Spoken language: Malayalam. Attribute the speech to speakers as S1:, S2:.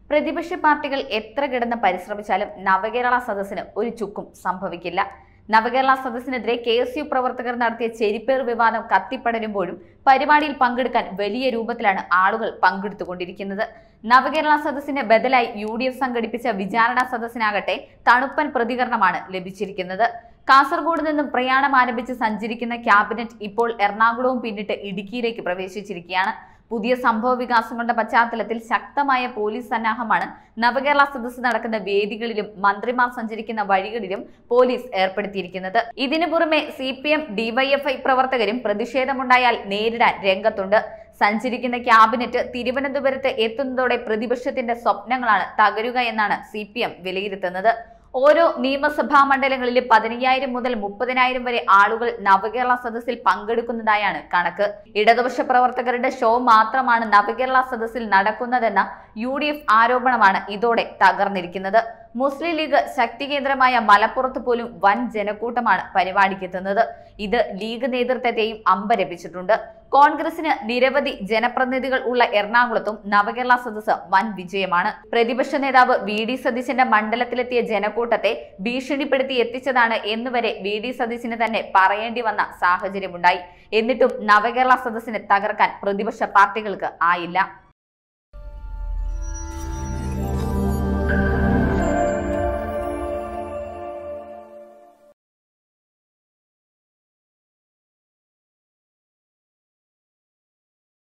S1: പ്രതിപക്ഷ പാർട്ടികൾ എത്ര കിടന്ന് പരിശ്രമിച്ചാലും നവകേരള സദസ്സിന് ഒരു ചുക്കും സംഭവിക്കില്ല നവകേരള സദസ്സിനെതിരെ കെ എസ് യു പ്രവർത്തകർ നടത്തിയ ചെരിപ്പേർ വിവാദം കത്തിപ്പടരുമ്പോഴും പരിപാടിയിൽ പങ്കെടുക്കാൻ വലിയ രൂപത്തിലാണ് ആളുകൾ പങ്കെടുത്തുകൊണ്ടിരിക്കുന്നത് നവകേരള സദസ്സിന് ബദലായി യു ഡി എഫ് സംഘടിപ്പിച്ച വിചാരണ സദസ്സിനാകട്ടെ തണുപ്പൻ പ്രതികരണമാണ് ലഭിച്ചിരിക്കുന്നത് കാസർഗോഡ് നിന്നും പ്രയാണം ആരംഭിച്ച് സഞ്ചരിക്കുന്ന ക്യാബിനറ്റ് ഇപ്പോൾ എറണാകുളവും പിന്നിട്ട് ഇടുക്കിയിലേക്ക് പ്രവേശിച്ചിരിക്കുകയാണ് പുതിയ സംഭവ വികാസങ്ങളുടെ പശ്ചാത്തലത്തിൽ ശക്തമായ പോലീസ് സന്നാഹമാണ് നവകേരള സദസ്സ് നടക്കുന്ന വേദികളിലും മന്ത്രിമാർ സഞ്ചരിക്കുന്ന വഴികളിലും പോലീസ് ഏർപ്പെടുത്തിയിരിക്കുന്നത് ഇതിനു പുറമെ സി പി എം ഡിവൈഎഫ്ഐ പ്രവർത്തകരും പ്രതിഷേധമുണ്ടായാൽ നേരിടാൻ രംഗത്തുണ്ട് സഞ്ചരിക്കുന്ന ക്യാബിനറ്റ് തിരുവനന്തപുരത്ത് എത്തുന്നതോടെ പ്രതിപക്ഷത്തിന്റെ സ്വപ്നങ്ങളാണ് തകരുക എന്നാണ് സി വിലയിരുത്തുന്നത് ഓരോ നിയമസഭാ മണ്ഡലങ്ങളിലും പതിനയ്യായിരം മുതൽ മുപ്പതിനായിരം വരെ ആളുകൾ നവകേരള സദസ്സിൽ പങ്കെടുക്കുന്നതായാണ് കണക്ക് ഇടതുപക്ഷ പ്രവർത്തകരുടെ ഷോ മാത്രമാണ് നവകേരള സദസ്സിൽ നടക്കുന്നതെന്ന യു ഡി എഫ് ആരോപണമാണ് ഇതോടെ തകർന്നിരിക്കുന്നത് മുസ്ലിം ലീഗ് ശക്തി കേന്ദ്രമായ മലപ്പുറത്ത് പോലും വൻ ജനക്കൂട്ടമാണ് പരിപാടിക്കെത്തുന്നത് ഇത് ലീഗ് നേതൃത്വത്തെയും അമ്പരപ്പിച്ചിട്ടുണ്ട് കോൺഗ്രസിന് നിരവധി ജനപ്രതിനിധികൾ ഉള്ള എറണാകുളത്തും നവകേരള സദസ്സ് വൻ വിജയമാണ് പ്രതിപക്ഷ നേതാവ് വി ഡി സതീശന്റെ മണ്ഡലത്തിലെത്തിയ ജനക്കൂട്ടത്തെ ഭീഷണിപ്പെടുത്തി എത്തിച്ചതാണ് എന്നുവരെ വി ഡി സതീശന് തന്നെ പറയേണ്ടി വന്ന സാഹചര്യമുണ്ടായി എന്നിട്ടും നവകേരള സദസ്സിനെ തകർക്കാൻ പ്രതിപക്ഷ പാർട്ടികൾക്ക് ആയില്ല